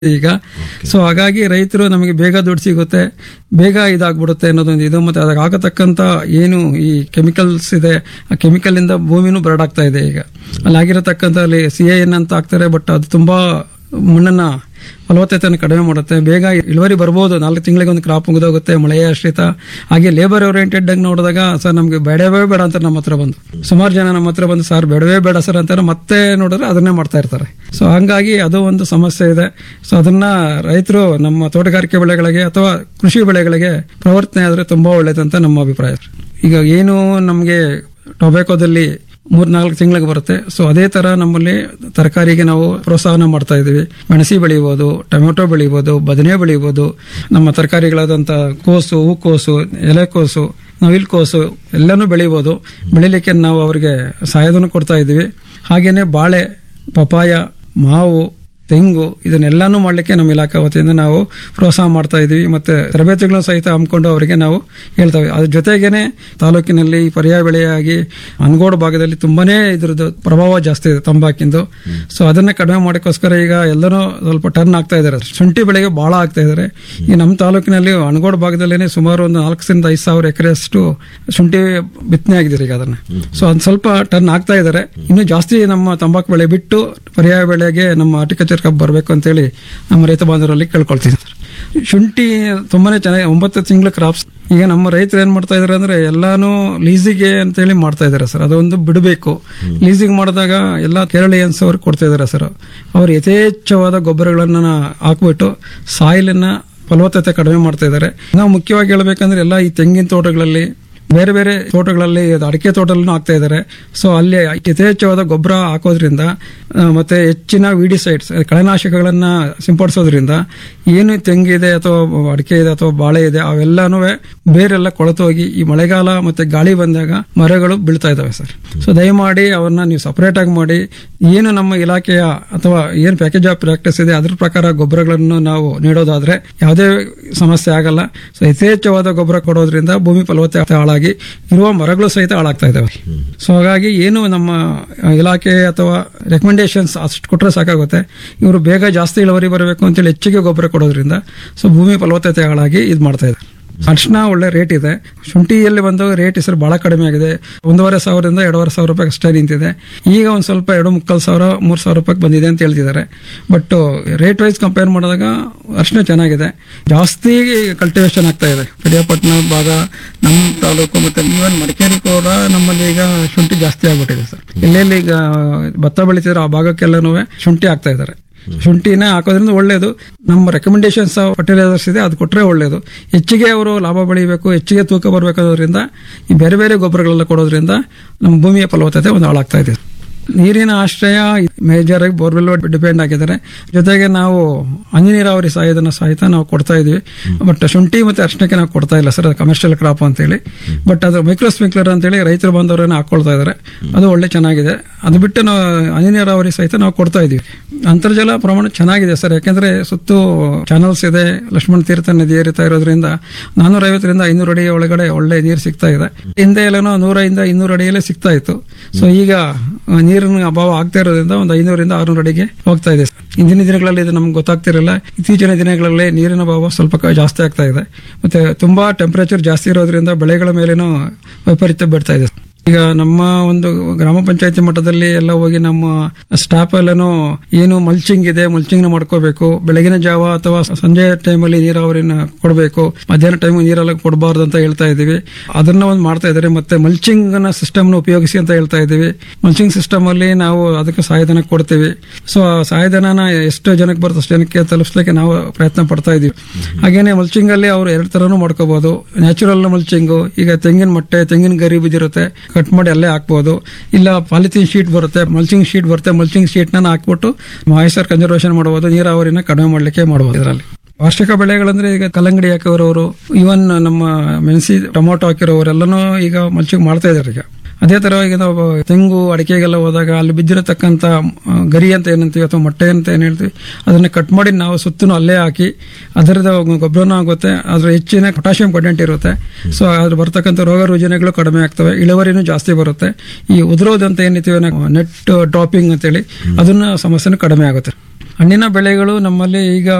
ಈಗ ಸೊ ಹಾಗಾಗಿ ರೈತರು ನಮಗೆ ಬೇಗ ದುಡ್ಡು ಸಿಗುತ್ತೆ ಬೇಗ ಇದಾಗ್ಬಿಡುತ್ತೆ ಅನ್ನೋದೊಂದು ಇದು ಮತ್ತೆ ಅದಕ್ಕೆ ಆಗತಕ್ಕಂತ ಏನು ಈ ಕೆಮಿಕಲ್ಸ್ ಇದೆ ಆ ಕೆಮಿಕಲ್ ಇಂದ ಭೂಮಿನೂ ಬರಡಾಗ್ತಾ ಇದೆ ಈಗ ಅಲ್ಲಿ ಆಗಿರತಕ್ಕಂತ ಅಲ್ಲಿ ಸಿ ಎನ್ ಅಂತ ಹಾಕ್ತಾರೆ ಬಟ್ ಅದು ತುಂಬಾ ಮಣ್ಣನ್ನ ಫಲವತ್ತತೆಯನ್ನು ಕಡಿಮೆ ಮಾಡುತ್ತೆ ಬೇಗ ಇಳುವರಿ ಬರ್ಬೋದು ನಾಲ್ಕು ತಿಂಗಳಿಗೆ ಒಂದು ಕ್ರಾಪ್ ಮುಗಿದೋಗುತ್ತೆ ಮಳೆಯ ಆಶ್ರಿತ ಹಾಗೆ ಲೇಬರ್ ಓರಿಯೆಂಟೆಡ್ ಆಗಿ ನೋಡಿದಾಗ ಸರ್ ನಮಗೆ ಬೇಡವೇ ಬೇಡ ಅಂತ ನಮ್ಮ ಹತ್ರ ಬಂದು ಸುಮಾರು ಜನ ನಮ್ಮ ಹತ್ರ ಬಂದು ಸರ್ ಬೇಡವೇ ಬೇಡ ಸರ್ ಅಂತಾರೆ ಮತ್ತೆ ನೋಡಿದ್ರೆ ಅದನ್ನೇ ಮಾಡ್ತಾ ಇರ್ತಾರೆ ಸೊ ಹಂಗಾಗಿ ಅದು ಒಂದು ಸಮಸ್ಯೆ ಇದೆ ಸೊ ಅದನ್ನ ರೈತರು ನಮ್ಮ ತೋಟಗಾರಿಕೆ ಬೆಳೆಗಳಿಗೆ ಅಥವಾ ಕೃಷಿ ಬೆಳೆಗಳಿಗೆ ಪ್ರವರ್ತನೆ ಆದ್ರೆ ತುಂಬಾ ಒಳ್ಳೇದಂತ ನಮ್ಮ ಅಭಿಪ್ರಾಯ ಈಗ ಏನು ನಮಗೆ ಟೊಬ್ಯಾಕೋದಲ್ಲಿ ಮೂರ್ನಾಲ್ಕು ತಿಂಗಳಿಗೆ ಬರುತ್ತೆ ಸೊ ಅದೇ ತರ ನಮ್ಮಲ್ಲಿ ತರಕಾರಿಗೆ ನಾವು ಪ್ರೋತ್ಸಾಹನ ಮಾಡ್ತಾ ಇದೀವಿ ಮೆಣಸಿ ಬೆಳಿಬೋದು ಟೊಮೆಟೊ ಬೆಳಿಬೋದು ಬದನೆ ಬೆಳಿಬೋದು ನಮ್ಮ ತರಕಾರಿಗಳಾದಂಥ ಕೋಸು ಹೂಕೋಸು ಎಲೆಕೋಸು ನವಿಲ್ಕೋಸು ಎಲ್ಲನೂ ಬೆಳಿಬೋದು ಬೆಳಿಲಿಕ್ಕೆ ನಾವು ಅವರಿಗೆ ಸಹಾಯಧನ ಕೊಡ್ತಾ ಇದ್ದೀವಿ ಹಾಗೇನೆ ಬಾಳೆ ಪಪಾಯ ಮಾವು ತೆಂಗು ಇದನ್ನೆಲ್ಲಾನು ಮಾಡಲಿಕ್ಕೆ ನಮ್ಮ ಇಲಾಖೆ ವತಿಯಿಂದ ನಾವು ಪ್ರೋತ್ಸಾಹ ಮಾಡ್ತಾ ಇದೀವಿ ಮತ್ತೆ ತರಬೇತಿಗಳನ್ನು ಸಹಿತ ಹಮ್ಮಿಕೊಂಡು ಅವರಿಗೆ ನಾವು ಹೇಳ್ತೇವೆ ಅದ್ರ ಜೊತೆಗೇನೆ ತಾಲೂಕಿನಲ್ಲಿ ಪರ್ಯಾಯ ಬೆಳೆಯಾಗಿ ಅನ್ಗೋಡು ಭಾಗದಲ್ಲಿ ತುಂಬಾನೇ ಇದ್ರದ್ದು ಪ್ರಭಾವ ಜಾಸ್ತಿ ಇದೆ ತಂಬಾಕಿಂದು ಸೊ ಅದನ್ನ ಕಡಿಮೆ ಮಾಡೋಕ್ಕೋಸ್ಕರ ಈಗ ಎಲ್ಲರೂ ಸ್ವಲ್ಪ ಟರ್ನ್ ಆಗ್ತಾ ಇದ್ದಾರೆ ಶುಂಠಿ ಬೆಳೆಗೆ ಬಹಳ ಆಗ್ತಾ ಇದ್ದಾರೆ ಈ ನಮ್ಮ ತಾಲೂಕಿನಲ್ಲಿ ಅಣಗೋಡು ಭಾಗದಲ್ಲೇನೆ ಸುಮಾರು ಒಂದು ನಾಲ್ಕರಿಂದ ಐದು ಸಾವಿರ ಎಕರೆಯಷ್ಟು ಶುಂಠಿ ಬಿತ್ತನೆ ಆಗಿದೆ ಈಗ ಅದನ್ನ ಸೊ ಅದು ಸ್ವಲ್ಪ ಟರ್ನ್ ಆಗ್ತಾ ಇದ್ದಾರೆ ಇನ್ನು ಜಾಸ್ತಿ ನಮ್ಮ ತಂಬಾಕು ಬೆಳೆ ಬಿಟ್ಟು ಪರ್ಯಾಯ ಬೆಳೆಗೆ ನಮ್ಮ ಹಾರ್ಟಿಕಲ್ಚರ್ ಕಪ್ ಬರಬೇಕು ಅಂತೇಳಿ ನಮ್ಮ ರೈತ ಬಾಂಧವರಲ್ಲಿ ಕೇಳ್ಕೊಳ್ತೀನಿ ಸರ್ ಶುಂಠಿ ತುಂಬಾನೇ ಚೆನ್ನಾಗಿ ಒಂಬತ್ತು ತಿಂಗಳ ಕ್ರಾಪ್ಸ್ ಈಗ ನಮ್ಮ ರೈತರು ಏನ್ ಮಾಡ್ತಾ ಇದಾರೆ ಅಂದ್ರೆ ಎಲ್ಲಾನು ಲೀಸಿಗೆ ಅಂತೇಳಿ ಮಾಡ್ತಾ ಇದಾರೆ ಸರ್ ಅದೊಂದು ಬಿಡಬೇಕು ಲೀಸಿಗೆ ಮಾಡಿದಾಗ ಎಲ್ಲ ಕೇರಳಿಯನ್ಸ್ ಅವ್ರು ಕೊಡ್ತಾ ಇದಾರೆ ಸರ್ ಅವ್ರು ಯಥೇಚ್ಛವಾದ ಗೊಬ್ಬರಗಳನ್ನ ಹಾಕ್ಬಿಟ್ಟು ಸಾಯಿಲನ್ನ ಫಲವತ್ತತೆ ಕಡಿಮೆ ಮಾಡ್ತಾ ಇದ್ದಾರೆ ನಾವು ಮುಖ್ಯವಾಗಿ ಹೇಳ್ಬೇಕಂದ್ರೆ ಎಲ್ಲ ಈ ತೆಂಗಿನ ತೋಟಗಳಲ್ಲಿ ಬೇರೆ ಬೇರೆ ತೋಟಗಳಲ್ಲಿ ಅದು ಅಡಿಕೆ ತೋಟಲ್ಲೂ ಹಾಕ್ತಾ ಇದ್ದಾರೆ ಸೊ ಅಲ್ಲಿ ಯಥೇಚ್ಛವಾದ ಗೊಬ್ಬರ ಹಾಕೋದ್ರಿಂದ ಆ, ಮತ್ತೆ ಹೆಚ್ಚಿನ ವಿಡಿಸೈಡ್ಸ್ ಕಳೆನಾಶಕಗಳನ್ನ ಸಿಂಪಡಿಸೋದ್ರಿಂದ ಏನು ತೆಂಗಿದೆ ಅಥವಾ ಅಡಿಕೆ ಇದೆ ಅಥವಾ ಬಾಳೆ ಇದೆ ಅವೆಲ್ಲಾನು ಬೇರೆಲ್ಲ ಕೊಳೆತು ಹೋಗಿ ಈ ಮಳೆಗಾಲ ಮತ್ತೆ ಗಾಳಿ ಬಂದಾಗ ಮರಗಳು ಬೀಳ್ತಾ ಇದಾವೆ ಸರ್ ಸೊ ದಯಮಾಡಿ ಅವನ್ನ ನೀವು ಸಪರೇಟ್ ಆಗಿ ಮಾಡಿ ಏನು ನಮ್ಮ ಇಲಾಖೆಯ ಅಥವಾ ಏನು ಪ್ಯಾಕೇಜ್ ಆಫ್ ಪ್ರಾಕ್ಟೀಸ್ ಇದೆ ಅದ್ರ ಪ್ರಕಾರ ಗೊಬ್ಬರಗಳನ್ನು ನಾವು ನೀಡೋದಾದ್ರೆ ಯಾವುದೇ ಸಮಸ್ಯೆ ಆಗಲ್ಲ ಸೊ ಯಥೇಚ್ಛವಾದ ಗೊಬ್ಬರ ಕೊಡೋದ್ರಿಂದ ಭೂಮಿ ಫಲವತ್ತತೆ ಹಾಳಾಗಿ ಇರುವ ಮರಗಳು ಸಹಿತ ಹಾಳಾಗ್ತಾ ಇದಾವೆ ಸೊ ಹಾಗಾಗಿ ಏನು ನಮ್ಮ ಇಲಾಖೆ ಅಥವಾ ರೆಕಮೆಂಡೇಶನ್ಸ್ ಅಷ್ಟು ಕೊಟ್ಟರೆ ಸಾಕಾಗುತ್ತೆ ಇವರು ಬೇಗ ಜಾಸ್ತಿ ಇಳುವರಿ ಬರಬೇಕು ಅಂತೇಳಿ ಹೆಚ್ಚಿಗೆ ಗೊಬ್ಬರ ಕೊಡೋದ್ರಿಂದ ಸೊ ಭೂಮಿ ಫಲವತ್ತತೆ ಹಾಳಾಗಿ ಇದು ಮಾಡ್ತಾ ಇದೆ ಅರ್ಶಿನ ಒಳ್ಳೆ ರೇಟ್ ಇದೆ ಶುಂಠಿಯಲ್ಲಿ ಬಂದು ರೇಟ್ ಹೆಸರು ಬಹಳ ಕಡಿಮೆ ಆಗಿದೆ ಒಂದೂವರೆ ಸಾವಿರದಿಂದ ಎರಡೂವರೆ ಸಾವಿರ ರೂಪಾಯಿ ಅಷ್ಟೇ ನಿಂತಿದೆ ಈಗ ಒಂದು ಸ್ವಲ್ಪ ಎರಡು ಮುಕ್ಕಾಲು ಸಾವಿರ ಮೂರು ಸಾವಿರ ರೂಪಾಯಿ ಬಂದಿದೆ ಅಂತ ಹೇಳ್ತಿದ್ದಾರೆ ಬಟ್ ರೇಟ್ ವೈಸ್ ಕಂಪೇರ್ ಮಾಡಿದಾಗ ಅರ್ಶಿನ ಚೆನ್ನಾಗಿದೆ ಜಾಸ್ತಿ ಕಲ್ಟಿವೇಶನ್ ಆಗ್ತಾ ಇದೆ ಪಿರಿಯಾಪಟ್ಟಣ ಭಾಗ ನಮ್ಮ ತಾಲೂಕು ಮತ್ತೆ ಈವನ್ ಮಡಿಕೇರಿ ಕೂಡ ನಮ್ಮಲ್ಲಿ ಈಗ ಶುಂಠಿ ಜಾಸ್ತಿ ಆಗ್ಬಿಟ್ಟಿದೆ ಸರ್ ಎಲ್ಲೆಲ್ಲಿ ಈಗ ಭತ್ತ ಬೆಳಿತಿದ್ರೆ ಆ ಭಾಗಕ್ಕೆಲ್ಲನೂ ಶುಂಠಿ ಆಗ್ತಾ ಇದ್ದಾರೆ ಶುಂಠಿನ ಹಾಕೋದ್ರಿಂದ ಒಳ್ಳೇದು ನಮ್ಮ ರೆಕಮೆಂಡೇಶನ್ಸ್ ಫರ್ಟಿಲೈಸರ್ಸ್ ಇದೆ ಅದು ಕೊಟ್ಟರೆ ಒಳ್ಳೇದು ಹೆಚ್ಚಿಗೆ ಅವರು ಲಾಭ ಬೆಳಿಬೇಕು ಹೆಚ್ಚಿಗೆ ತೂಕ ಬರಬೇಕಾದ್ರಿಂದ ಈ ಬೇರೆ ಬೇರೆ ಗೊಬ್ಬರಗಳೆಲ್ಲ ಕೊಡೋದ್ರಿಂದ ನಮ್ಮ ಭೂಮಿಯ ಫಲವತ್ತತೆ ಒಂದು ಹಾಳಾಗ್ತಾ ಇದೆ ನೀರಿನ ಆಶ್ರಯ ಮೇಜರ್ ಆಗಿ ಬೋರ್ವೆಲ್ ಡಿಪೆಂಡ್ ಆಗಿದ್ದಾರೆ ಜೊತೆಗೆ ನಾವು ಹನಿ ನೀರಾವರಿ ಸಹಾಯಧನ ಸಹಿತ ನಾವು ಕೊಡ್ತಾ ಇದೀವಿ ಬಟ್ ಶುಂಠಿ ಮತ್ತೆ ಅರ್ಶನಕ್ಕೆ ನಾವು ಕೊಡ್ತಾ ಇಲ್ಲ ಸರ್ ಅದು ಕಮರ್ಷಿಯಲ್ ಕ್ರಾಪ್ ಅಂತೇಳಿ ಬಟ್ ಅದು ಮೈಕ್ರೋ ಸ್ಪ್ರಿಂಕ್ಲರ್ ಅಂತೇಳಿ ರೈತರು ಬಂದವರನ್ನ ಹಾಕೊಳ್ತಾ ಇದ್ದಾರೆ ಅದು ಒಳ್ಳೆ ಚೆನ್ನಾಗಿದೆ ಅದು ಬಿಟ್ಟು ನಾವು ಹನಿ ನೀರಾವರಿ ಸಹಿತ ನಾವು ಕೊಡ್ತಾ ಇದೀವಿ ಅಂತರ್ಜಲ ಪ್ರಮಾಣ ಚೆನ್ನಾಗಿದೆ ಸರ್ ಯಾಕೆಂದ್ರೆ ಸುತ್ತು ಚಾನಲ್ಸ್ ಇದೆ ಲಕ್ಷ್ಮಣ ತೀರ್ಥ ನದಿ ಏರಿತಾ ಇರೋದ್ರಿಂದ ನಾನೂರ ಐವತ್ತರಿಂದ ಐನೂರು ಅಡಿ ಒಳಗಡೆ ಒಳ್ಳೆ ನೀರು ಸಿಗ್ತಾ ಇದೆ ಹಿಂದೆ ಎಲ್ಲನೋ ನೂರರಿಂದ ಇನ್ನೂರು ಅಡಿಯಲ್ಲೇ ಸಿಗ್ತಾ ಇತ್ತು ಸೊ ಈಗ ಆ, ನೀರಿನ ಅಭಾವ ಆಗ್ತಾ ಇರೋದ್ರಿಂದ ಒಂದು ಐನೂರಿಂದ ಆರ್ನೂರು ಅಡಿಗೆ ಹೋಗ್ತಾ ಇದೆ ಇಂದಿನ ದಿನಗಳಲ್ಲಿ ಇದು ನಮ್ಗೆ ಗೊತ್ತಾಗ್ತಿರಲಿಲ್ಲ ಇತ್ತೀಚಿನ ದಿನಗಳಲ್ಲಿ ನೀರಿನ ಅಭಾವ ಸ್ವಲ್ಪ ಕ- ಜಾಸ್ತಿ ಆಗ್ತಾ ಇದೆ ಮತ್ತೆ ತುಂಬಾ ಟೆಂಪರೇಚರ್ ಜಾಸ್ತಿ ಇರೋದ್ರಿಂದ ಬೆಳೆಗಳ ಮೇಲೇನೂ ವೈಪರೀತ್ಯ ಬಿಡ್ತಾ ಇದೆ ಈಗ ನಮ್ಮ ಒಂದು ಗ್ರಾಮ ಪಂಚಾಯತಿ ಮಟ್ಟದಲ್ಲಿ ಎಲ್ಲ ಹೋಗಿ ನಮ್ಮ ಸ್ಟಾಫ್ ಎಲ್ಲನೂ ಏನು ಮಲ್ಚಿಂಗ್ ಇದೆ ಮಲ್ಚಿಂಗ್ ನ ಮಾಡ್ಕೋಬೇಕು ಬೆಳಗಿನ ಜಾವ ಅಥವಾ ಸಂಜೆ ಟೈಮಲ್ಲಿ ನೀರಾವರಿನ ಕೊಡಬೇಕು ಮಧ್ಯಾಹ್ನ ಟೈಮ್ ನೀರೆಲ್ಲ ಕೊಡಬಾರ್ದು ಅಂತ ಹೇಳ್ತಾ ಇದೀವಿ ಅದನ್ನ ಒಂದು ಮಾಡ್ತಾ ಇದ್ದಾರೆ ಮತ್ತೆ ಮಲ್ಚಿಂಗ್ ನ ಸಿಸ್ಟಮ್ ನ ಉಪಯೋಗಿಸಿ ಅಂತ ಹೇಳ್ತಾ ಇದೀವಿ ಮಲ್ಚಿಂಗ್ ಸಿಸ್ಟಮ್ ಅಲ್ಲಿ ನಾವು ಅದಕ್ಕೆ ಸಹಾಯಧನ ಕೊಡ್ತೀವಿ ಸೊ ಆ ಸಹಾಯಧನನ ಎಷ್ಟು ಜನಕ್ಕೆ ಬರುತ್ತೆ ಅಷ್ಟು ಜನಕ್ಕೆ ತಲುಪಿಸ್ಲಿಕ್ಕೆ ನಾವು ಪ್ರಯತ್ನ ಪಡ್ತಾ ಇದೀವಿ ಹಾಗೇನೆ ಮಲ್ಚಿಂಗ್ ಅಲ್ಲಿ ಅವರು ಎರಡು ತರನು ಮಾಡ್ಕೋಬಹುದು ನ್ಯಾಚುರಲ್ ಮಲ್ಚಿಂಗ್ ಈಗ ತೆಂಗಿನ ಮೊಟ್ಟೆ ತೆಂಗಿನ ಗರಿ ಬಿದ್ದಿರುತ್ತೆ ಕಟ್ ಮಾಡಿ ಅಲ್ಲೇ ಹಾಕ್ಬೋದು ಇಲ್ಲ ಪಾಲಿಥಿನ್ ಶೀಟ್ ಬರುತ್ತೆ ಮಲ್ಚಿಂಗ್ ಶೀಟ್ ಬರುತ್ತೆ ಮಲ್ಚಿಂಗ್ ಶೀಟ್ ನ ಹಾಕ್ಬಿಟ್ಟು ಮಾಯಿಸರ್ ಕನ್ಸರ್ವೇಷನ್ ಮಾಡಬಹುದು ನೀರಾವರಿನ ಕಡಿಮೆ ಮಾಡ್ಲಿಕ್ಕೆ ಮಾಡಬಹುದು ಇದರಲ್ಲಿ ವಾರ್ಷಿಕ ಬೆಳೆಗಳಂದ್ರೆ ಈಗ ಕಲ್ಲಂಗಡಿ ಹಾಕೋರವರು ಇವನ್ ನಮ್ಮ ಮೆಣಸಿ ಟೊಮೊಟೊ ಹಾಕಿರೋರೆಲ್ಲನೂ ಈಗ ಮಲ್ಚಿಂಗ್ ಮಾಡ್ತಾ ಇದಾರೆ ಈಗ ಅದೇ ತರ ಈಗ ನಾವು ತೆಂಗು ಅಡಿಕೆಗೆಲ್ಲ ಹೋದಾಗ ಅಲ್ಲಿ ಬಿದ್ದಿರತಕ್ಕಂತ ಆ, ಗರಿ ಅಂತ ಏನಂತೀವಿ ಅಥವಾ ಮೊಟ್ಟೆ ಅಂತ ಏನ್ ಹೇಳ್ತೀವಿ ಅದನ್ನ ಕಟ್ ಮಾಡಿ ನಾವು ಸುತ್ತಲೂ ಅಲ್ಲೇ ಹಾಕಿ ಅದರದ ಗೊಬ್ಬರನೂ ಆಗುತ್ತೆ ಅದ್ರ ಹೆಚ್ಚಿನ ಪೊಟ್ಯಾಷಿಯಂ ಕಂಟೆಂಟ್ ಇರುತ್ತೆ ಸೊ ಅದ್ರ ಬರ್ತಕ್ಕಂಥ ರೋಗ ರುಜಿನಗಳು ಕಡಿಮೆ ಆಗ್ತವೆ ಇಳುವರಿನೂ ಜಾಸ್ತಿ ಬರುತ್ತೆ ಈ ಉದುರೋದು ಅಂತ ಏನಿತೀವಿ ನೆಟ್ ಡ್ರಾಪಿಂಗ್ ಅಂತೇಳಿ ಅದನ್ನ ಸಮಸ್ಯೆನೂ ಕಡಿಮೆ ಆಗುತ್ತೆ ಹಣ್ಣಿನ ಬೆಳೆಗಳು ನಮ್ಮಲ್ಲಿ ಈಗ